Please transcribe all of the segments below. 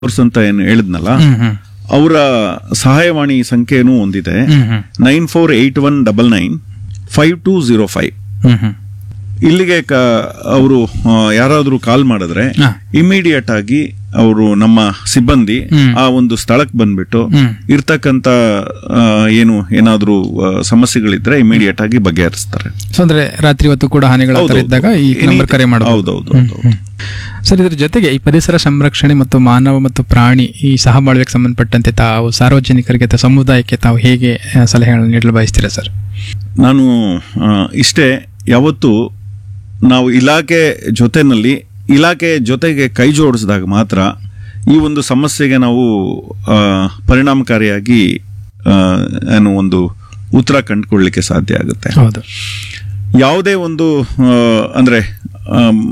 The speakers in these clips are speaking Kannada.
ಕೋರ್ಸ್ ಅಂತ ಏನು ಹೇಳಿದ್ನಲ್ಲ ಹ್ಮ್ ಹ್ಮ್ ಅವರ ಸಹಾಯವಾಣಿ ಸಂಖ್ಯೆನೂ ಒಂದಿದೆ hmm hmm nine four eight one double nine five two zero five hmm hmm ಇಲ್ಲಿಗೆ ಅವರು ಯಾರಾದರೂ ಕಾಲ್ ಮಾಡಿದ್ರೆ ಹಾ. ಇಮಿಡಿಯೇಟ್ ಆಗಿ ಅವರು ನಮ್ಮ ಸಿಬ್ಬಂದಿ ಹ್ಮ್. ಆ ಒಂದು ಸ್ಥಳಕ್ಕೆ ಬಂದ್ಬಿಟ್ಟು ಹ್ಮ್. ಇರ್ತಕ್ಕಂತ ಆ, ಏನು ಏನಾದ್ರೂ ಆ, ಸಮಸ್ಯೆಗಳಿದ್ರೆ ಇಮಿಡಿಯೇಟ್ ಆಗಿ ಬಗೆಹರಿಸ್ತಾರೆ ಸೊ ಅಂದ್ರೆ ರಾತ್ರಿ ಹೊತ್ತು ಕೂಡ ಹಾನಿಗಳ ಹೌದು, ಥರ ಇದ್ದಾಗ ಈ ಹೌದು. ನಂಬರ್ ಕರೆ ಮಾಡಬಹುದು ಹೌದೌದು, ಹೌದು. ಸರ್ ಇದ್ರ ಜೊತೆಗೆ ಈ ಪರಿಸರ ಸಂರಕ್ಷಣೆ ಮತ್ತು ಮಾನವ ಮತ್ತು ಪ್ರಾಣಿ ಈ ಸಹಬಾಳ್ವೆಗೆ ಸಂಬಂಧಪಟ್ಟಂತೆ ತಾವು ಸಾರ್ವಜನಿಕರಿಗೆ ಅಥವಾ ಸಮುದಾಯಕ್ಕೆ ತಾವು ಹೇಗೆ ಆ, ಸಲಹೆಗಳನ್ನು ನೀಡಲು ಬಯಸ್ತೀರಾ ಸರ್ ನಾನು ಆ, ಇಷ್ಟೇ ಯಾವತ್ತು ನಾವು ಇಲಾಖೆ ಜೊತೆನಲ್ಲಿ ಇಲಾಖೆ ಜೊತೆಗೆ ಕೈ ಜೋಡಿಸಿದಾಗ ಮಾತ್ರ ಈ ಒಂದು ಸಮಸ್ಯೆಗೆ ನಾವು ಆ, ಪರಿಣಾಮಕಾರಿಯಾಗಿ ಆ, ಏನು ಒಂದು ಉತ್ತರ ಕಂಡುಕೊಳ್ಳಲಿಕ್ಕೆ ಸಾಧ್ಯ ಆಗುತ್ತೆ ಹೌದು ಯಾವುದೇ ಒಂದು ಆ, ಅಂದ್ರೆ ಆಮ್,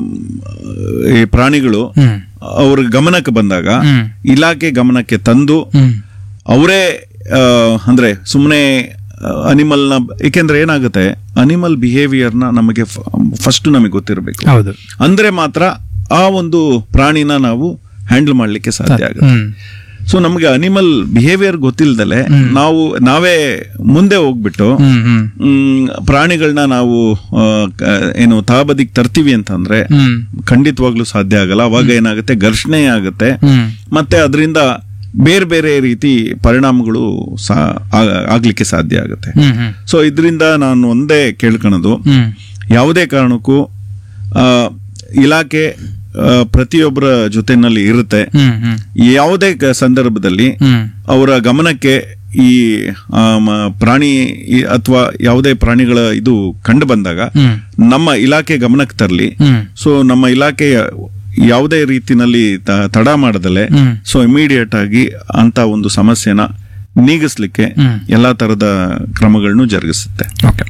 ಈ ಪ್ರಾಣಿಗಳು ಹ್ಮ್ ಅವ್ರ ಗಮನಕ್ಕೆ ಬಂದಾಗ ಹ್ಮ್ ಇಲಾಖೆ ಗಮನಕ್ಕೆ ತಂದು ಹ್ಮ್ ಅವರೇ ಆ, ಅಂದ್ರೆ ಸುಮ್ಮನೆ ಅನಿಮಲ್ನ ಏಕೆಂದ್ರೆ ಏನಾಗುತ್ತೆ ಅನಿಮಲ್ ಬಿಹೇವಿಯರ್ನ ನಮಗೆ ಫಸ್ಟ್ ನಮಗೆ ಗೊತ್ತಿರಬೇಕು ಹೌದು ಅಂದ್ರೆ ಮಾತ್ರ ಆ ಒಂದು ಪ್ರಾಣಿನ ನಾವು ಹ್ಯಾಂಡಲ್ ಮಾಡ್ಲಿಕ್ಕೆ ಸಾಧ್ಯ ಆಗುತ್ತೆ ಹ್ಮ್ ಸೊ ನಮಗೆ ಅನಿಮಲ್ ಬಿಹೇವಿಯರ್ ಗೊತ್ತಿಲ್ದಲೆ ನಾವು ನಾವೇ ಮುಂದೆ ಹೋಗ್ಬಿಟ್ಟು ಹ್ಮ್ ಹ್ಮ್ ಮ್, ಪ್ರಾಣಿಗಳನ್ನ ನಾವು ಆ, ಕ- ಏನು ತಹಬದಿಗೆ ತರ್ತೀವಿ ಅಂತಂದ್ರೆ ಹ್ಮ್ ಖಂಡಿತವಾಗ್ಲೂ ಸಾಧ್ಯ ಆಗಲ್ಲ ಅವಾಗ ಏನಾಗುತ್ತೆ ಘರ್ಷಣೆ ಆಗುತ್ತೆ ಹ್ಮ್ ಮತ್ತೆ ಅದರಿಂದ ಬೇರೆ ಬೇರೆ ರೀತಿ ಪರಿಣಾಮಗಳು ಸಹ ಆ- ಆಗ್ಲಿಕ್ಕೆ ಸಾಧ್ಯ ಆಗುತ್ತೆ ಹ್ಮ್ ಹ್ಮ್ ಸೊ ಇದರಿಂದ ನಾನು ಒಂದೇ ಕೇಳ್ಕೊಳೋದು ಹ್ಮ್ ಯಾವುದೇ ಕಾರಣಕ್ಕೂ ಆ, ಇಲಾಖೆ ಆ, ಪ್ರತಿಯೊಬ್ಬರ ಜೊತೆನಲ್ಲಿ ಇರುತ್ತೆ ಹ್ಮ್ ಹ್ಮ್ ಯಾವುದೇ ಕ- ಸಂದರ್ಭದಲ್ಲಿ ಹ್ಮ್ ಅವರ ಗಮನಕ್ಕೆ ಈ ಆ, ಮ- ಪ್ರಾಣಿ ಅಥವಾ ಯಾವುದೇ ಪ್ರಾಣಿಗಳ ಇದು ಕಂಡು ಬಂದಾಗ ಹ್ಮ್ ನಮ್ಮ ಇಲಾಖೆ ಗಮನಕ್ಕೆ ತರಲಿ ಹ್ಮ್ ಸೊ ನಮ್ಮ ಇಲಾಖೆ ಯಾವುದೇ ರೀತಿನಲ್ಲಿ ತ- ತಡ ಮಾಡದಲೆ ಹ್ಮ್ ಸೊ ಇಮಿಡಿಯೇಟ್ ಆಗಿ ಅಂತ ಒಂದು ಸಮಸ್ಯೆನ ನೀಗಿಸ್ಲಿಕ್ಕೆ ಹ್ಮ್. ಎಲ್ಲಾ ತರದ ಕ್ರಮಗಳನ್ನು ಜರುಗಿಸುತ್ತೆ ಓಕೆ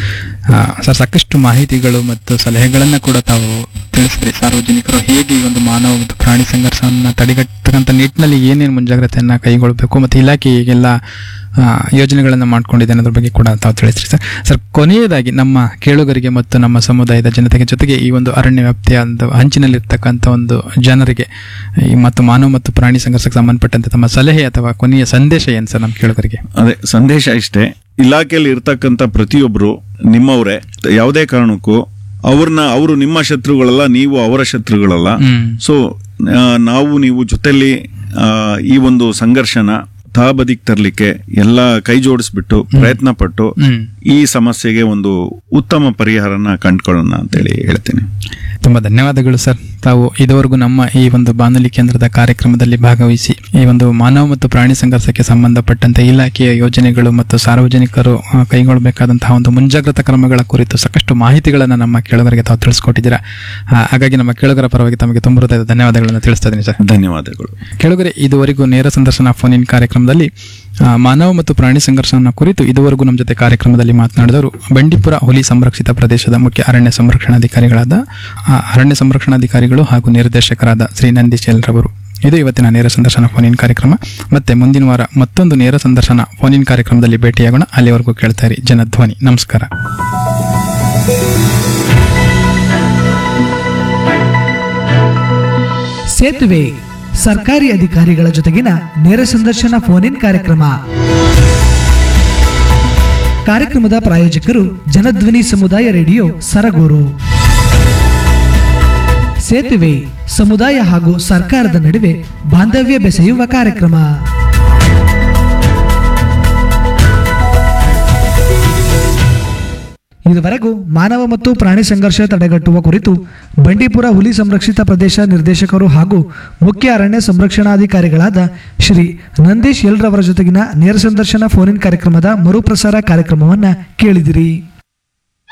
ಸರ್ ಸಾಕಷ್ಟು ಮಾಹಿತಿಗಳು ಮತ್ತು ಸಲಹೆಗಳನ್ನು ಕೂಡ ತಾವು ತಿಳಿಸಿದ್ರಿ ಸಾರ್ವಜನಿಕರು ಹೇಗೆ ಈ ಒಂದು ಮಾನವ ಮತ್ತು ಪ್ರಾಣಿ ಸಂಘರ್ಷವನ್ನು ತಡೆಗಟ್ಟತಕ್ಕಂಥ ನಿಟ್ಟಿನಲ್ಲಿ ಏನೇನು ಮುಂಜಾಗ್ರತೆಯನ್ನು ಕೈಗೊಳ್ಳಬೇಕು ಮತ್ತು ಇಲಾಖೆ ಹೇಗೆಲ್ಲ ಆ, ಯೋಜನೆಗಳನ್ನು ಮಾಡ್ಕೊಂಡಿದೆ ಅನ್ನೋದ್ರ ಬಗ್ಗೆ ಕೂಡ ತಾವು ತಿಳಿಸ್ರಿ ಸರ್ ಸರ್ ಕೊನೆಯದಾಗಿ ನಮ್ಮ ಕೇಳುಗರಿಗೆ ಮತ್ತು ನಮ್ಮ ಸಮುದಾಯದ ಜನತೆಗೆ ಜೊತೆಗೆ ಈ ಒಂದು ಅರಣ್ಯ ವ್ಯಾಪ್ತಿಯ ಒಂದು ಹಂಚಿನಲ್ಲಿರ್ತಕ್ಕಂಥ ಒಂದು ಜನರಿಗೆ ಈ ಮತ್ತು ಮಾನವ ಮತ್ತು ಪ್ರಾಣಿ ಸಂಘರ್ಷಕ್ಕೆ ಸಂಬಂಧಪಟ್ಟಂತೆ ತಮ್ಮ ಸಲಹೆ ಅಥವಾ ಕೊನೆಯ ಸಂದೇಶ ಏನು ಸರ್ ನಮ್ಮ ಕೇಳುಗರಿಗೆ ಅದೇ ಸಂದೇಶ ಇಷ್ಟೇ ಇಲಾಖೆಯಲ್ಲಿ ಇರ್ತಕ್ಕಂಥ ಪ್ರತಿಯೊಬ್ರು ನಿಮ್ಮವರೇ ಯಾವುದೇ ಕಾರಣಕ್ಕೂ ಅವ್ರನ್ನ ಅವರು ನಿಮ್ಮ ಶತ್ರುಗಳಲ್ಲ ನೀವು ಅವರ ಶತ್ರುಗಳಲ್ಲ ಹ್ಮ್ ಸೊ ನಾವು ನೀವು ಜೊತೆಲಿ ಆ, ಈ ಒಂದು ಸಂಘರ್ಷನ ತಹಬದಿಗೆ ತರಲಿಕ್ಕೆ ಎಲ್ಲ ಕೈ ಜೋಡಿಸ್ಬಿಟ್ಟು ಪ್ರಯತ್ನ ಪಟ್ಟು ಹ್ಮ್ ಈ ಸಮಸ್ಯೆಗೆ ಒಂದು ಉತ್ತಮ ಪರಿಹಾರನ ಕಂಡ್ಕೊಳ್ಳೋಣ ಅಂತೇಳಿ ಹೇಳ್ತೀನಿ ತುಂಬಾ ಧನ್ಯವಾದಗಳು ಸರ್ ತಾವು ಇದುವರೆಗೂ ನಮ್ಮ ಈ ಒಂದು ಬಾನುಲಿ ಕೇಂದ್ರದ ಕಾರ್ಯಕ್ರಮದಲ್ಲಿ ಭಾಗವಹಿಸಿ ಈ ಒಂದು ಮಾನವ ಮತ್ತು ಪ್ರಾಣಿ ಸಂಘರ್ಷಕ್ಕೆ ಸಂಬಂಧಪಟ್ಟಂತೆ ಇಲಾಖೆಯ ಯೋಜನೆಗಳು ಮತ್ತು ಸಾರ್ವಜನಿಕರು ಆ, ಕೈಗೊಳ್ಳಬೇಕಾದಂತಹ ಒಂದು ಮುಂಜಾಗ್ರತಾ ಕ್ರಮಗಳ ಕುರಿತು ಸಾಕಷ್ಟು ಮಾಹಿತಿಗಳನ್ನು ನಮ್ಮ ಕೇಳುಗರಿಗೆ ತಾವು ತಿಳಿಸ್ಕೊಟ್ಟಿದ್ದೀರಾ ಆ, ಹಾಗಾಗಿ ನಮ್ಮ ಕೇಳುಗರ ಪರವಾಗಿ ತಮಗೆ ತುಂಬ ಹೃದಯದ ಧನ್ಯವಾದಗಳನ್ನು ತಿಳಿಸ್ತಾ ಇದ್ದೀನಿ ಸರ್ ಧನ್ಯವಾದಗಳು ಕೆಳಗರೆ ಇದುವರೆಗೂ ನೇರ ಸಂದರ್ಶನ ಫೋನ್ ಇನ್ ಕಾರ್ಯಕ್ರಮದಲ್ಲಿ ಆ, ಮಾನವ ಮತ್ತು ಪ್ರಾಣಿ ಸಂಘರ್ಷವನ್ನು ಕುರಿತು ಇದುವರೆಗೂ ನಮ್ಮ ಜೊತೆ ಕಾರ್ಯಕ್ರಮದಲ್ಲಿ ಮಾತನಾಡಿದವರು ಬಂಡೀಪುರ ಹುಲಿ ಸಂರಕ್ಷಿತ ಪ್ರದೇಶದ ಮುಖ್ಯ ಅರಣ್ಯ ಸಂರಕ್ಷಣಾಧಿಕಾರಿಗಳಾದ ಆ, ಅರಣ್ಯ ಸಂರಕ್ಷಣಾಧಿಕಾರಿಗಳು ಹಾಗೂ ನಿರ್ದೇಶಕರಾದ ಶ್ರೀ ನಂದೀಶ್ ಎಲ್ ರವರು ಇದು ಇವತ್ತಿನ ನೇರ ಸಂದರ್ಶನ ಫೋನ್ ಇನ್ ಕಾರ್ಯಕ್ರಮ ಮತ್ತೆ ಮುಂದಿನ ವಾರ ಮತ್ತೊಂದು ನೇರ ಸಂದರ್ಶನ ಫೋನ್ ಇನ್ ಕಾರ್ಯಕ್ರಮದಲ್ಲಿ ಭೇಟಿಯಾಗೋಣ ಅಲ್ಲಿವರೆಗೂ ಕೇಳ್ತಾ ಇರಿ ಜನಧ್ವನಿ ನಮಸ್ಕಾರ ಸೇತುವೆ ಸರ್ಕಾರಿ ಅಧಿಕಾರಿಗಳ ಜೊತೆಗಿನ ನೇರ ಸಂದರ್ಶನ ಫೋನ್ ಇನ್ ಕಾರ್ಯಕ್ರಮ ಕಾರ್ಯಕ್ರಮದ ಪ್ರಾಯೋಜಕರು ಜನಧ್ವನಿ ಸಮುದಾಯ ರೇಡಿಯೋ ಸರಗೂರು ಸೇತುವೆ ಸಮುದಾಯ ಹಾಗೂ ಸರ್ಕಾರದ ನಡುವೆ ಬಾಂಧವ್ಯ ಬೆಸೆಯುವ ಕಾರ್ಯಕ್ರಮ ಇದುವರೆಗೂ ಮಾನವ ಮತ್ತು ಪ್ರಾಣಿ ಸಂಘರ್ಷ ತಡೆಗಟ್ಟುವ ಕುರಿತು ಬಂಡೀಪುರ ಹುಲಿ ಸಂರಕ್ಷಿತ ಪ್ರದೇಶ ನಿರ್ದೇಶಕರು ಹಾಗೂ ಮುಖ್ಯ ಅರಣ್ಯ ಸಂರಕ್ಷಣಾಧಿಕಾರಿಗಳಾದ ಶ್ರೀ ನಂದೀಶ್ ಎಲ್ರವರ ಜೊತೆಗಿನ ನೇರ ಸಂದರ್ಶನ ಫೋನ್ ಇನ್ ಕಾರ್ಯಕ್ರಮದ ಮರುಪ್ರಸಾರ ಕಾರ್ಯಕ್ರಮವನ್ನು ಕೇಳಿದಿರಿ